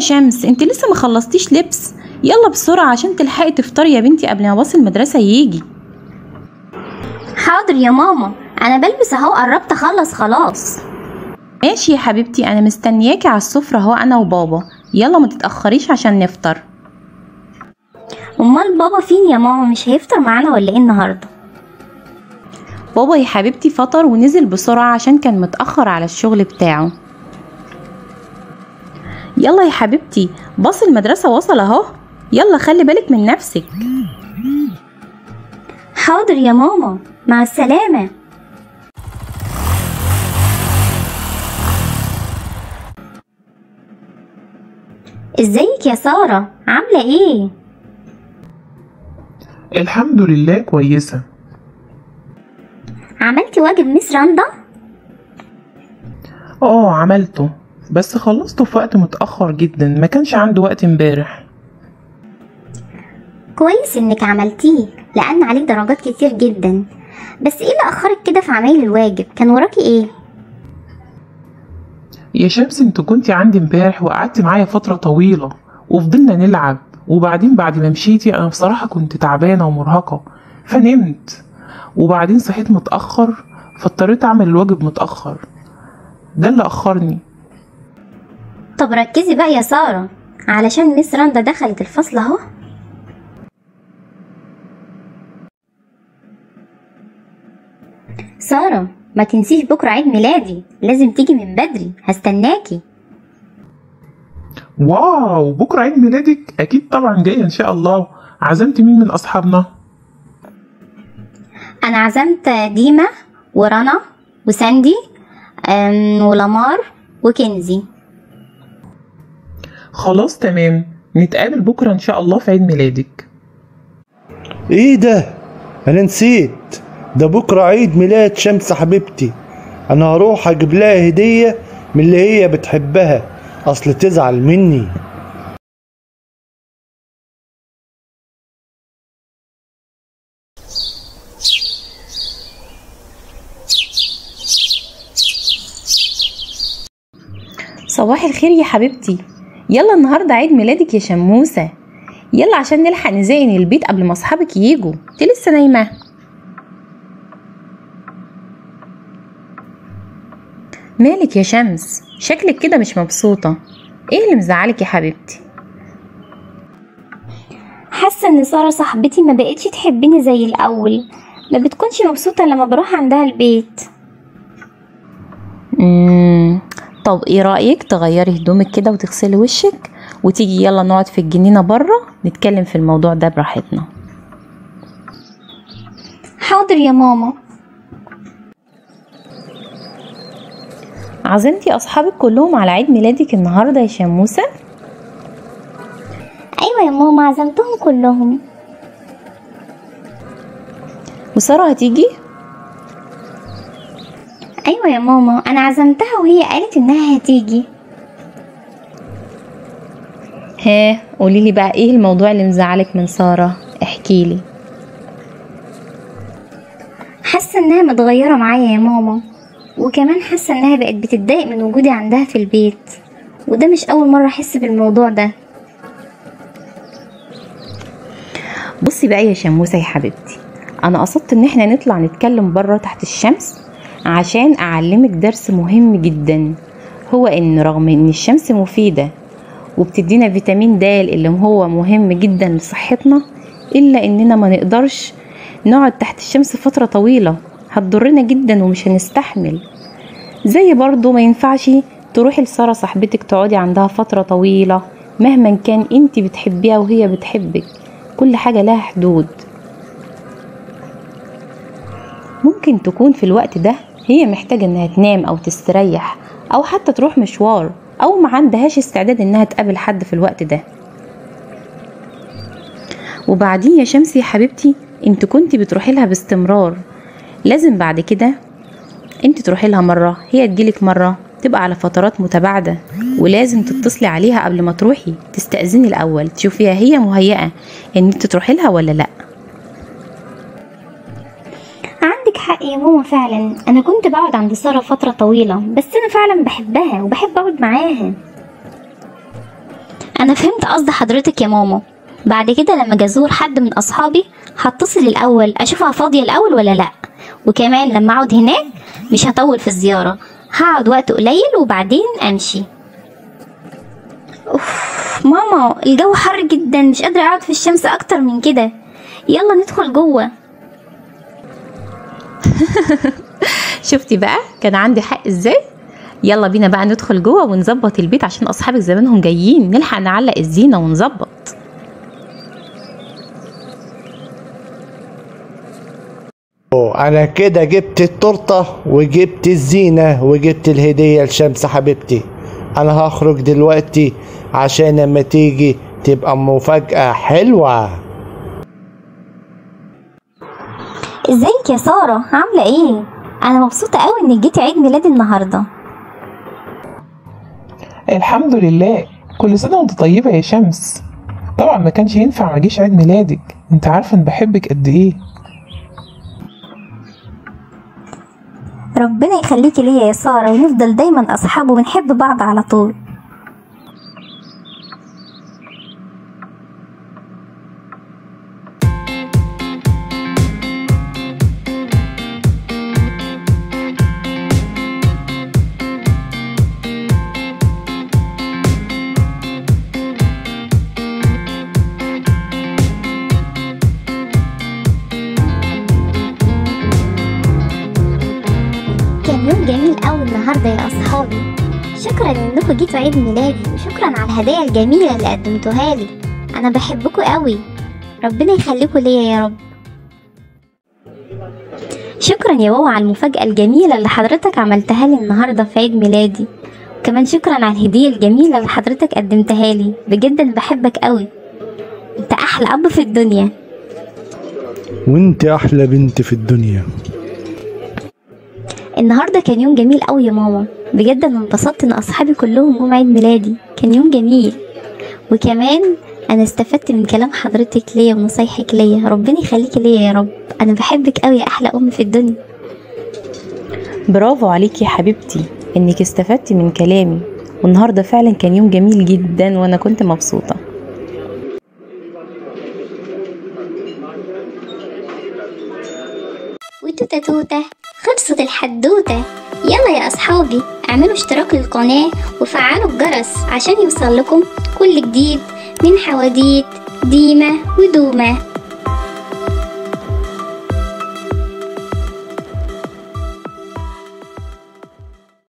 شمس انت لسه ما خلصتيش لبس يلا بسرعة عشان تلحقي تفطري يا بنتي قبل ما باص المدرسة يجي حاضر يا ماما انا بلبس اهو قربت اخلص خلاص ماشي يا حبيبتي انا مستنياكي على السفرة اهو انا وبابا يلا ما تتأخريش عشان نفطر امال بابا فين يا ماما مش هيفطر معانا ولا ايه النهارده بابا يا حبيبتي فطر ونزل بسرعة عشان كان متأخر على الشغل بتاعه يلا يا حبيبتي باص المدرسة وصل اهو يلا خلي بالك من نفسك حاضر يا ماما مع السلامه ازيك يا ساره عامله ايه الحمد لله كويسة عملتي واجب مس رندا اه عملته بس خلصته في وقت متأخر جدا ما كانش عنده وقت امبارح كويس انك عملتيه لان عليك درجات كتير جدا بس ايه اللي اخرك كده في عمايل الواجب كان وراكي ايه يا شمس انت كنت عندي امبارح وقعدت معايا فترة طويلة وفضلنا نلعب وبعدين بعد ما مشيتي انا بصراحة كنت تعبانة ومرهقة فنمت وبعدين صحيت متأخر فاضطريت اعمل الواجب متأخر ده اللي اخرني طب ركزي بقى يا ساره علشان مس رندا دخلت الفصل اهو ساره ما تنسيش بكره عيد ميلادي لازم تيجي من بدري هستناكي واو بكرة عيد ميلادك اكيد طبعا جاية ان شاء الله عزمت مين من اصحابنا انا عزمت ديما ورنا وساندي أم، ولمار وكنزي خلاص تمام نتقابل بكرة ان شاء الله في عيد ميلادك ايه ده انا نسيت ده بكره عيد ميلاد شمس حبيبتي انا هروح اجيب لها هديه من اللي هي بتحبها اصل تزعل مني صباح الخير يا حبيبتي يلا النهاردة عيد ميلادك يا شموسة يلا عشان نلحق نزين البيت قبل ما اصحابك يجوا انت لسه نايمة مالك يا شمس شكلك كده مش مبسوطة ايه اللي مزعلك يا حبيبتي حاسه ان ساره صاحبتي ما بقتش تحبني زي الاول ما بتكونش مبسوطه لما بروح عندها البيت مم. طب ايه رأيك تغيري هدومك كده وتغسلي وشك وتيجي يلا نقعد في الجنينة بره نتكلم في الموضوع ده براحتنا حاضر يا ماما عزمتي اصحابك كلهم على عيد ميلادك النهارده يا شموسة ايوه يا ماما عزمتهم كلهم وسارة هتيجي ايوه يا ماما انا عزمتها وهي قالت انها هتيجي ها قولي لي بقى ايه الموضوع اللي مزعلك من سارة احكي لي حاسه انها متغيره معايا يا ماما وكمان حاسه انها بقت بتتضايق من وجودي عندها في البيت وده مش اول مره احس بالموضوع ده بصي بقى يا شموسة يا حبيبتي انا قصدت ان احنا نطلع نتكلم بره تحت الشمس عشان اعلمك درس مهم جدا هو ان رغم ان الشمس مفيدة وبتدينا فيتامين د اللي هو مهم جدا لصحتنا الا اننا ما نقدرش نقعد تحت الشمس فترة طويلة هتضرنا جدا ومش هنستحمل زي برضو ما ينفعش تروحي لسارة صاحبتك تقعدي عندها فترة طويلة مهما كان انت بتحبيها وهي بتحبك كل حاجة لها حدود ممكن تكون في الوقت ده هي محتاجة انها تنام او تستريح او حتى تروح مشوار او ما عندهاش استعداد انها تقابل حد في الوقت ده وبعدين يا شمس يا حبيبتي انت كنت بتروحي لها باستمرار لازم بعد كده انت تروحي لها مرة هي تجيلك مرة تبقى على فترات متباعدة ولازم تتصلي عليها قبل ما تروحي تستأذني الأول تشوفيها هي مهيئة ان انت تروحي لها ولا لأ عندك حق يا ماما فعلا انا كنت بقعد عند ساره فتره طويله بس انا فعلا بحبها وبحب اقعد معاها انا فهمت قصد حضرتك يا ماما بعد كده لما جازور حد من اصحابي هتصل الاول اشوفها فاضيه الاول ولا لا وكمان لما اقعد هناك مش هطول في الزياره هقعد وقت قليل وبعدين امشي اوف ماما الجو حر جدا مش قادره اقعد في الشمس اكتر من كده يلا ندخل جوه شفتي بقى كان عندي حق ازاي يلا بينا بقى ندخل جوه ونظبط البيت عشان اصحابك زمانهم جايين نلحق نعلق الزينه ونظبط انا كده جبت التورته وجبت الزينه وجبت الهديه لشمس حبيبتي انا هخرج دلوقتي عشان لما تيجي تبقى مفاجاه حلوه ازيك يا ساره عامله ايه انا مبسوطه قوي انك جيتي عيد ميلادي النهارده الحمد لله كل سنة وانت طيبة يا شمس طبعا ما كانش ينفع ما اجيش عيد ميلادك انت عارفة ان بحبك قد ايه ربنا يخليكي ليا يا ساره ونفضل دايما اصحاب وبنحب بعض على طول كان يوم جميل قوي النهارده يا اصحابي شكرا انكم جيتوا عيد ميلادي وشكرا على الهدايا الجميله اللي قدمتوها لي انا بحبكم قوي ربنا يخليكم ليا يا رب شكرا يا بابا على المفاجأة الجميلة اللي حضرتك عملتها لي النهاردة في عيد ميلادي كمان شكرا على الهدية الجميلة اللي حضرتك قدمتها لي بجد انا بحبك قوي انت احلى اب في الدنيا وانت احلى بنت في الدنيا النهارده كان يوم جميل قوي يا ماما بجد انا انبسطت ان اصحابي كلهم جم عيد ميلادي كان يوم جميل وكمان انا استفدت من كلام حضرتك ليا ونصايحك ليا ربنا يخليكي ليا يا رب انا بحبك قوي يا احلى ام في الدنيا برافو عليكي يا حبيبتي انك استفدتي من كلامي والنهارده فعلا كان يوم جميل جدا وانا كنت مبسوطه وتوتة توتة خلصت الحدوتة يلا يا أصحابي اعملوا اشتراك للقناة وفعلوا الجرس عشان يوصل لكم كل جديد من حواديت ديمة ودومة